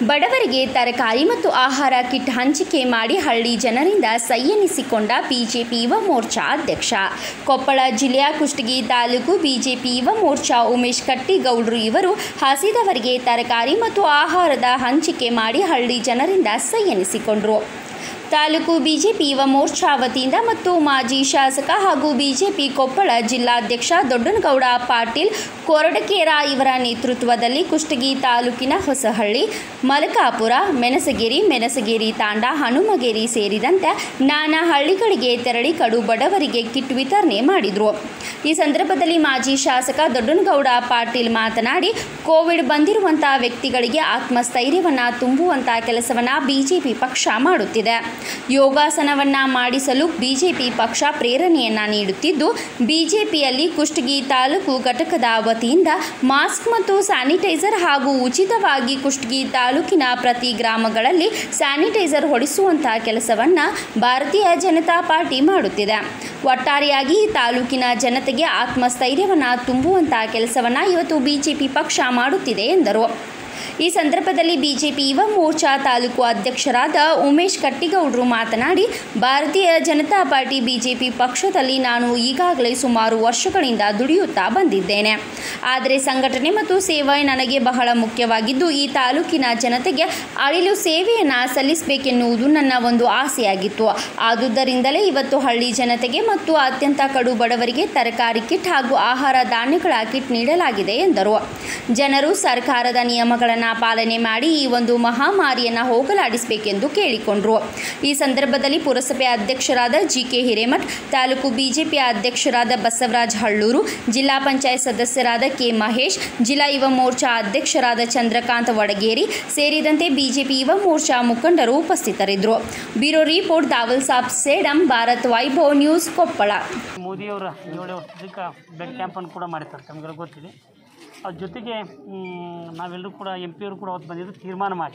ಬಡವರಿಗೆ ತರಕಾರಿ ಮತ್ತು ಆಹಾರ ಕಿಟ್ ಹಂಚಿಕೆ ಮಾಡಿ ಹಳ್ಳಿ ಜನರಿಂದ ಸೈ ಎನ್ನಿಸಿಕೊಂಡ ಬಿಜೆಪಿ ಯುವ ಮೋರ್ಚಾ ಅಧ್ಯಕ್ಷ ಕೊಪ್ಪಳ ಜಿಲ್ಲೆಯ ಕುಷ್ಟಗಿ ತಾಲೂಕು ಬಿಜೆಪಿ ಯುವ ಮೋರ್ಚಾ ಉಮೇಶ್ ಕಟ್ಟಿಗೌಡ್ರು ಇವರು ಹಸಿದವರಿಗೆ ತರಕಾರಿ ಮತ್ತು ಆಹಾರದ ಹಂಚಿಕೆ ಮಾಡಿ ಹಳ್ಳಿ ಜನರಿಂದ ಸೈ ಎನ್ನಿಸಿಕೊಂಡರು ತಾಲೂಕು ಬಿಜೆಪಿ ಯುವ ಮೋರ್ಚಾ ವತಿಯಿಂದ ಮತ್ತು ಮಾಜಿ ಶಾಸಕ ಹಾಗೂ ಬಿಜೆಪಿ ಕೊಪ್ಪಳ ಜಿಲ್ಲಾಧ್ಯಕ್ಷ ದೊಡ್ಡನಗೌಡ ಪಾಟೀಲ್ ಕೊರಡಕೇರ ಇವರ ನೇತೃತ್ವದಲ್ಲಿ ಕುಷ್ಟಗಿ ತಾಲೂಕಿನ ಹೊಸಹಳ್ಳಿ ಮಲಕಾಪುರ ಮೆಣಸಗೇರಿ ಮೆಣಸಗೇರಿ ತಾಂಡ ಹನುಮಗೇರಿ ಸೇರಿದಂತೆ ನಾನಾ ಹಳ್ಳಿಗಳಿಗೆ ತೆರಳಿ ಕಡು ಬಡವರಿಗೆ ಕಿಟ್ ವಿತರಣೆ ಮಾಡಿದರು ಈ ಸಂದರ್ಭದಲ್ಲಿ ಮಾಜಿ ಶಾಸಕ ದೊಡ್ಡನಗೌಡ ಪಾಟೀಲ್ ಮಾತನಾಡಿ ಕೋವಿಡ್ ಬಂದಿರುವಂಥ ವ್ಯಕ್ತಿಗಳಿಗೆ ಆತ್ಮಸ್ಥೈರ್ಯವನ್ನು ತುಂಬುವಂಥ ಕೆಲಸವನ್ನು ಬಿಜೆಪಿ ಪಕ್ಷ ಮಾಡುತ್ತಿದೆ ಯೋಗಾಸನವನ್ನ ಮಾಡಿಸಲು ಬಿಜೆಪಿ ಪಕ್ಷ ಪ್ರೇರಣೆಯನ್ನ ನೀಡುತ್ತಿದ್ದು ಬಿಜೆಪಿಯಲ್ಲಿ ಕುಷ್ಟಗಿ ತಾಲೂಕು ಘಟಕದ ವತಿಯಿಂದ ಮಾಸ್ಕ್ ಮತ್ತು ಸ್ಯಾನಿಟೈಸರ್ ಹಾಗೂ ಉಚಿತವಾಗಿ ಕುಷ್ಟಗಿ ತಾಲೂಕಿನ ಪ್ರತಿ ಗ್ರಾಮಗಳಲ್ಲಿ ಸ್ಯಾನಿಟೈಸರ್ ಹೊಡಿಸುವಂಥ ಕೆಲಸವನ್ನ ಭಾರತೀಯ ಜನತಾ ಪಾರ್ಟಿ ಮಾಡುತ್ತಿದೆ ಒಟ್ಟಾರೆಯಾಗಿ ಈ ತಾಲೂಕಿನ ಜನತೆಗೆ ಆತ್ಮಸ್ಥೈರ್ಯವನ್ನು ತುಂಬುವಂಥ ಕೆಲಸವನ್ನು ಇವತ್ತು ಬಿಜೆಪಿ ಪಕ್ಷ ಮಾಡುತ್ತಿದೆ ಎಂದರು ಈ ಸಂದರ್ಭದಲ್ಲಿ ಬಿಜೆಪಿ ಯುವ ಮೋರ್ಚಾ ತಾಲೂಕು ಅಧ್ಯಕ್ಷರಾದ ಉಮೇಶ್ ಕಟ್ಟಿಗೌಡರು ಮಾತನಾಡಿ ಭಾರತೀಯ ಜನತಾ ಪಾರ್ಟಿ ಬಿಜೆಪಿ ಪಕ್ಷದಲ್ಲಿ ನಾನು ಈಗಾಗಲೇ ಸುಮಾರು ವರ್ಷಗಳಿಂದ ದುಡಿಯುತ್ತಾ ಬಂದಿದ್ದೇನೆ ಆದರೆ ಸಂಘಟನೆ ಮತ್ತು ಸೇವೆ ನನಗೆ ಬಹಳ ಮುಖ್ಯವಾಗಿದ್ದು ಈ ತಾಲೂಕಿನ ಜನತೆಗೆ ಅಳಿಲು ಸೇವೆಯನ್ನು ಸಲ್ಲಿಸಬೇಕೆನ್ನುವುದು ನನ್ನ ಒಂದು ಆಸೆಯಾಗಿತ್ತು ಆದುದರಿಂದಲೇ ಇವತ್ತು ಹಳ್ಳಿ ಜನತೆಗೆ ಮತ್ತು ಅತ್ಯಂತ ಕಡು ಬಡವರಿಗೆ ತರಕಾರಿ ಕಿಟ್ ಹಾಗೂ ಆಹಾರ ಧಾನ್ಯಗಳ ಕಿಟ್ ನೀಡಲಾಗಿದೆ ಎಂದರು ಜನರು ಸರ್ಕಾರದ ನಿಯಮಗಳನ್ನು ಪಾಲನೆ ಮಾಡಿ ಈ ಒಂದು ಮಹಾಮಾರಿಯನ್ನು ಹೋಗಲಾಡಿಸಬೇಕೆಂದು ಕೇಳಿಕೊಂಡರು ಈ ಸಂದರ್ಭದಲ್ಲಿ ಪುರಸಭೆ ಅಧ್ಯಕ್ಷರಾದ G K Hiremath taluk BJP ಅಧ್ಯಕ್ಷರಾದ ಬಸವರಾಜ್ ಹಳ್ಳೂರು ಜಿಲ್ಲಾ ಪಂಚಾಯತ್ ಸದಸ್ಯರಾದ ಕೆ ಮಹೇಶ್ ಜಿಲ್ಲಾ ಯುವ ಮೋರ್ಚಾ ಅಧ್ಯಕ್ಷರಾದ ಚಂದ್ರಕಾಂತ್ ವಡಗೇರಿ ಸೇರಿದಂತೆ ಬಿಜೆಪಿ ಯುವ ಮೋರ್ಚಾ ಮುಖಂಡರು ಉಪಸ್ಥಿತರಿದ್ದರು bureau report Dawal Sab Sedam Bharat Vaibhav news Koppal ಮೋದಿಯವರ ಏಳು ವರ್ಷಕ್ಕೆ ಬ್ಲಡ್ ಕ್ಯಾಂಪನ್ನು ಕೂಡ ಮಾಡಿರ್ತಾರೆ ತಮಗೆಲ್ಲ ಗೊತ್ತಿದೆ ಅದ್ರ ಜೊತೆಗೆ ಮ್, ನಾವೆಲ್ಲರೂ ಕೂಡ ಎಂ ಪಿಯವರು ಕೂಡ ಅವತ್ತು ಬಂದಿದ್ದು ತೀರ್ಮಾನ ಮಾಡಿ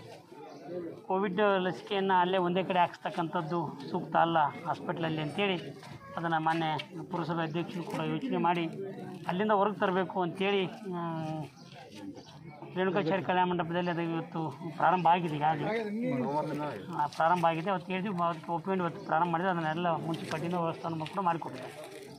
ಕೋವಿಡ್ ಲಸಿಕೆಯನ್ನು ಅಲ್ಲೇ ಒಂದೇ ಕಡೆ ಹಾಕ್ಸ್ತಕ್ಕಂಥದ್ದು ಸೂಕ್ತ ಅಲ್ಲ ಹಾಸ್ಪಿಟ್ಲಲ್ಲಿ ಅಂತೇಳಿ ಅದನ್ನು ಮಾನ್ಯ ಪುರಸಭೆ ಅಧ್ಯಕ್ಷರು ಕೂಡ ಯೋಚನೆ ಮಾಡಿ ಅಲ್ಲಿಂದ ಹೊರಗೆ ತರಬೇಕು ಅಂತೇಳಿ ಮ್, ರೇಣುಕಾಚಾರ್ಯ ಕಲ್ಯಾಣ ಮಂಟಪದಲ್ಲಿ ಅದು ಇವತ್ತು ಪ್ರಾರಂಭ ಆಗಿದೆ ಈಗಾಗಲೇ ಆ, ಪ್ರಾರಂಭ ಆಗಿದೆ ಅವತ್ತು ಹೇಳಿದ್ವಿ ಅವತ್ತು ಒಪ್ಪಿಕೊಂಡು ಇವತ್ತು ಪ್ರಾರಂಭ ಮಾಡಿದ್ರೆ ಅದನ್ನೆಲ್ಲ ಮುನ್ಸಿಪಾಲ್ಟಿನ ವ್ಯವಸ್ಥಾನ ಕೂಡ ಮಾಡಿಕೊಟ್ಟಿದ್ದಾರೆ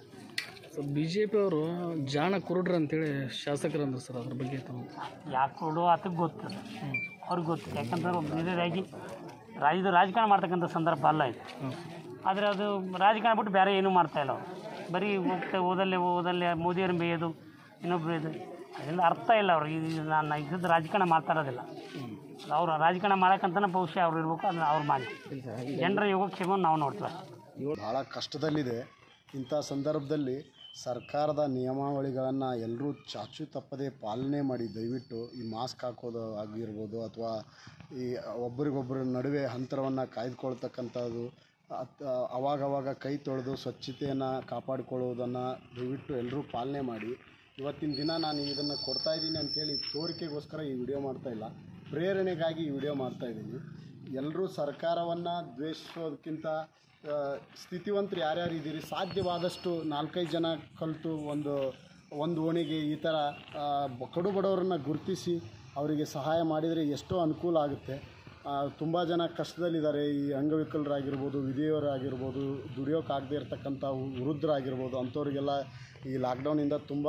ಸೊ ಬಿ ಜೆ ಪಿ ಅವರು ಜಾಣ ಕುರುಡ್ರು ಅಂತೇಳಿ ಶಾಸಕರು ಅಂದ್ರು ಸರ್ ಅದ್ರ ಬಗ್ಗೆ ತಾವು ಯಾಕೆ ಕೊಡು ಆತಕ್ಕೆ ಗೊತ್ತದ ಅವ್ರಿಗೆ ಗೊತ್ತು ಯಾಕಂತಂದ್ರೆ ಒಬ್ಬ ಹಿರಿಯರಾಗಿ ರಾಜ್ಯದ ರಾಜಕಾರಣ ಮಾಡ್ತಕ್ಕಂಥ ಸಂದರ್ಭ ಅಲ್ಲ ಇದು ಆದರೆ ಅದು ರಾಜಕಾರಣ ಬಿಟ್ಟು ಬೇರೆ ಏನೂ ಮಾಡ್ತಾ ಇಲ್ಲ ಅವರು ಬರೀ ಹೋಗ್ತಾ ಓದಲ್ಲೇ ಓದಲ್ಲೇ ಮೋದಿಯವ್ರನ್ನ ಬೇಯೋದು ಇನ್ನೊಬ್ರು ಇದು ಅದರಿಂದ ಅರ್ಥ ಇಲ್ಲ ಅವ್ರು ಇದು ನಾನು ಇದ್ದದ್ದು ರಾಜಕಾರಣ ಮಾಡ್ತಾ ಇರೋದಿಲ್ಲ ಅವ್ರು ರಾಜಕಾರಣ ಮಾಡೋಕ್ಕಂತನೇ ಬಹುಶಃ ಅವ್ರು ಇರ್ಬೇಕು ಅದನ್ನ ಅವ್ರು ಮಾಡಿ ಜನರ ಯೋಗಕ್ಷೇಮವನ್ನು ನಾವು ನೋಡ್ತೀವಿ ಅಷ್ಟೇ. ಭಾಳ ಕಷ್ಟದಲ್ಲಿದೆ ಇಂಥ ಸಂದರ್ಭದಲ್ಲಿ ಸರ್ಕಾರದ ನಿಯಮಾವಳಿಗಳನ್ನು ಎಲ್ಲರೂ ಚಾಚು ತಪ್ಪದೆ ಪಾಲನೆ ಮಾಡಿ ದಯವಿಟ್ಟು ಈ ಮಾಸ್ಕ್ ಹಾಕೋದು ಆಗಿರ್ಬೋದು ಅಥವಾ ಈ ಒಬ್ಬರಿಗೊಬ್ಬರ ನಡುವೆ ಅಂತರವನ್ನು ಕಾಯ್ದುಕೊಳ್ತಕ್ಕಂಥದ್ದು ಅತ್ ಅವಾಗವಾಗ ಕೈ ತೊಳೆದು ಸ್ವಚ್ಛತೆಯನ್ನು ಕಾಪಾಡಿಕೊಳ್ಳುವುದನ್ನು ದಯವಿಟ್ಟು ಎಲ್ಲರೂ ಪಾಲನೆ ಮಾಡಿ ಇವತ್ತಿನ ದಿನ ನಾನು ಇದನ್ನು ಕೊಡ್ತಾ ಇದ್ದೀನಿ ಅಂತೇಳಿ ತೋರಿಕೆಗೋಸ್ಕರ ಈ ವಿಡಿಯೋ ಮಾಡ್ತಾ ಇಲ್ಲ ಪ್ರೇರಣೆಗಾಗಿ ಈ ವಿಡಿಯೋ ಮಾಡ್ತಾ ಇದ್ದೀನಿ ಎಲ್ಲರೂ ಸರ್ಕಾರವನ್ನು ದ್ವೇಷಿಸೋದಕ್ಕಿಂತ ಆ, ಸ್ಥಿತಿವಂತರು ಯಾರ್ಯಾರು ಇದ್ದೀರಿ ಸಾಧ್ಯವಾದಷ್ಟು ನಾಲ್ಕೈದು ಜನ ಕಲಿತು ಒಂದು ಒಂದು ಓಣಿಗೆ ಈ ಥರ ಆ, ಬ- ಕಡು ಬಡವರನ್ನು ಗುರುತಿಸಿ ಅವರಿಗೆ ಸಹಾಯ ಮಾಡಿದರೆ ಎಷ್ಟೋ ಅನುಕೂಲ ಆಗುತ್ತೆ ತುಂಬ ಜನ ಕಷ್ಟದಲ್ಲಿದ್ದಾರೆ ಈ ಅಂಗವಿಕಲರಾಗಿರ್ಬೋದು ವಿಧಿಯವರಾಗಿರ್ಬೋದು ದುಡಿಯೋಕ್ಕಾಗದೇ ಇರತಕ್ಕಂಥ ವೃದ್ಧರಾಗಿರ್ಬೋದು ಅಂಥವ್ರಿಗೆಲ್ಲ ಈ ಲಾಕ್ಡೌನಿಂದ ತುಂಬ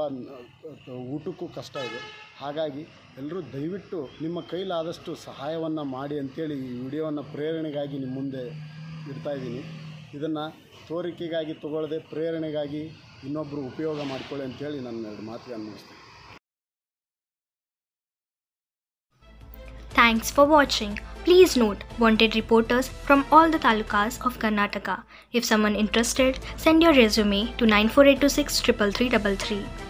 ಊಟಕ್ಕೂ ಕಷ್ಟ ಇದೆ ಹಾಗಾಗಿ ಎಲ್ಲರೂ ದಯವಿಟ್ಟು ನಿಮ್ಮ ಕೈಲಾದಷ್ಟು ಸಹಾಯವನ್ನು ಮಾಡಿ ಅಂತೇಳಿ ಈ ವಿಡಿಯೋವನ್ನು ಪ್ರೇರಣೆಗಾಗಿ ನಿಮ್ಮ ಮುಂದೆ ಇಡ್ತಾ ಇದ್ದೀನಿ ಇದನ್ನು ತೋರಿಕೆಗಾಗಿ ತಗೊಳ್ಳದೆ ಪ್ರೇರಣೆಗಾಗಿ ಇನ್ನೊಬ್ಬರು ಉಪಯೋಗ ಮಾಡ್ಕೊಳ್ಳಿ ಅಂತೇಳಿ ನನ್ನ ಎರಡು ಮಾತಿಗೆ ಅನ್ನಿಸ್ತೀನಿ Thanks for watching. Please note, wanted reporters from all the talukas of Karnataka. If someone interested, send your resume to 94826 33333.